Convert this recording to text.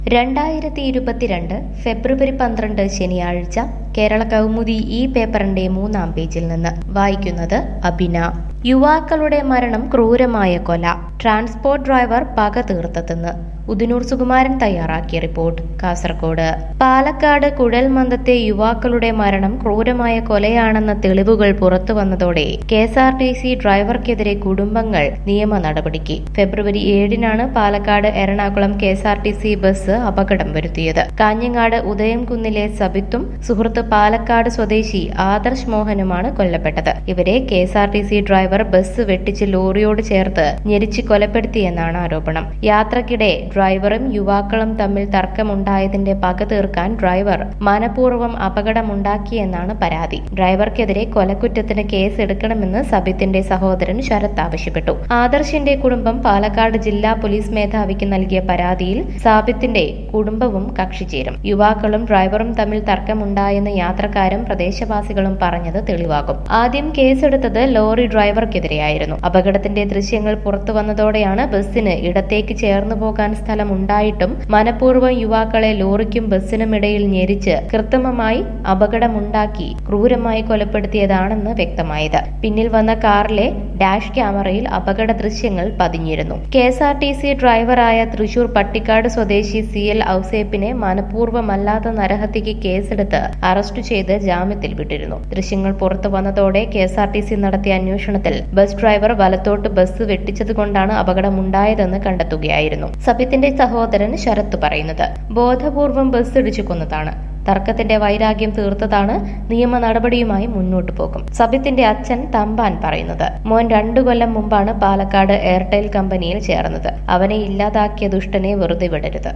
രണ്ടായിരത്തി ഇരുപത്തിരണ്ട് ഫെബ്രുവരി പന്ത്രണ്ട് ശനിയാഴ്ച കേരള കൗമുദി ഈ പേപ്പറിന്റെ മൂന്നാം പേജിൽ നിന്ന് വായിക്കുന്നത് അബിന യുവാക്കളുടെ മരണം ക്രൂരമായ കൊല ട്രാൻസ്പോർട്ട് ഡ്രൈവർ പക തീർത്തതെന്ന് ഉദിനൂർ സുകുമാരൻ തയ്യാറാക്കിയ റിപ്പോർട്ട് കാസർഗോഡ് പാലക്കാട് കുഴൽമന്ദത്തെ യുവാക്കളുടെ മരണം ക്രൂരമായ കൊലയാണെന്ന തെളിവുകൾ പുറത്തു വന്നതോടെ K S R T C ഡ്രൈവർക്കെതിരെ കുടുംബങ്ങൾ നിയമ നടപടിക്ക് ഫെബ്രുവരി ഏഴിനാണ് Palakkad Ernakulam K S R T C bus അപകടം വരുത്തിയത് കാഞ്ഞങ്ങാട് ഉദയംകുന്നിലെ സബിത്തും സുഹൃത്ത് പാലക്കാട് സ്വദേശി ആദർശ് മോഹനുമാണ് കൊല്ലപ്പെട്ടത് ഇവരെ K S R T C driver bus വെട്ടിച്ച് ലോറിയോട് ചേർത്ത് ഞെരിച്ച് കൊലപ്പെടുത്തിയെന്നാണ് ആരോപണം യാത്രക്കിടെ ഡ്രൈവറും യുവാക്കളും തമ്മിൽ തർക്കമുണ്ടായതിന്റെ പക തീർക്കാൻ ഡ്രൈവർ മനഃപൂർവ്വം അപകടമുണ്ടാക്കിയെന്നാണ് പരാതി ഡ്രൈവർക്കെതിരെ കൊലക്കുറ്റത്തിന് കേസ് എടുക്കണമെന്ന് സബിത്തിന്റെ സഹോദരൻ ശരത് ആവശ്യപ്പെട്ടു ആദർശിന്റെ കുടുംബം പാലക്കാട് ജില്ലാ പോലീസ് മേധാവിക്ക് നൽകിയ പരാതിയിൽ സാബിത്തിന്റെ കുടുംബവും കക്ഷി ചേരും യുവാക്കളും ഡ്രൈവറും തമ്മിൽ തർക്കമുണ്ടായെന്ന് യാത്രക്കാരും പ്രദേശവാസികളും പറഞ്ഞത് തെളിവാകും ആദ്യം കേസെടുത്തത് ലോറി ഡ്രൈവർക്കെതിരെയായിരുന്നു അപകടത്തിന്റെ ദൃശ്യങ്ങൾ പുറത്തു വന്നതോടെയാണ് ബസ്സിന് ഇടത്തേക്ക് ചേർന്നു പോകാൻ സ്ഥലമുണ്ടായിട്ടും മനഃപൂർവ്വം യുവാക്കളെ ലോറിക്കും ബസ്സിനും ഇടയിൽ ഞെരിച്ച് കൃത്രിമമായി അപകടമുണ്ടാക്കി ക്രൂരമായി കൊലപ്പെടുത്തിയതാണെന്ന് വ്യക്തമായത് പിന്നിൽ വന്ന കാറിലെ ഡാഷ് ക്യാമറയിൽ അപകട ദൃശ്യങ്ങൾ പതിഞ്ഞിരുന്നു K S R T C ഡ്രൈവറായ തൃശൂർ പട്ടിക്കാട് സ്വദേശി സി എൽ ഔസേപ്പിനെ മനഃപൂർവ്വമല്ലാത്ത നരഹത്യക്ക് കേസെടുത്ത് അറസ്റ്റ് ചെയ്ത് ജാമ്യത്തിൽ വിട്ടിരുന്നു ദൃശ്യങ്ങൾ പുറത്തു വന്നതോടെ K S R T C നടത്തിയ അന്വേഷണത്തിൽ ബസ് ഡ്രൈവർ വലത്തോട്ട് ബസ് വെട്ടിച്ചതുകൊണ്ടാണ് അപകടമുണ്ടായതെന്ന് കണ്ടെത്തുകയായിരുന്നു സബിത്തിന്റെ സഹോദരൻ ശരത്ത് പറയുന്നത് ബോധപൂർവം ബസ് ഇടിച്ചു കൊന്നതാണ് തർക്കത്തിന്റെ വൈരാഗ്യം തീർത്തതാണ് നിയമ നടപടിയുമായി മുന്നോട്ടു പോകും സബിത്തിന്റെ അച്ഛൻ തമ്പാൻ പറയുന്നത് മോൻ രണ്ടു കൊല്ലം മുമ്പാണ് പാലക്കാട് എയർടെൽ കമ്പനിയിൽ ചേർന്നത് അവനെ ഇല്ലാതാക്കിയ ദുഷ്ടനെ വെറുതെ വിടരുത്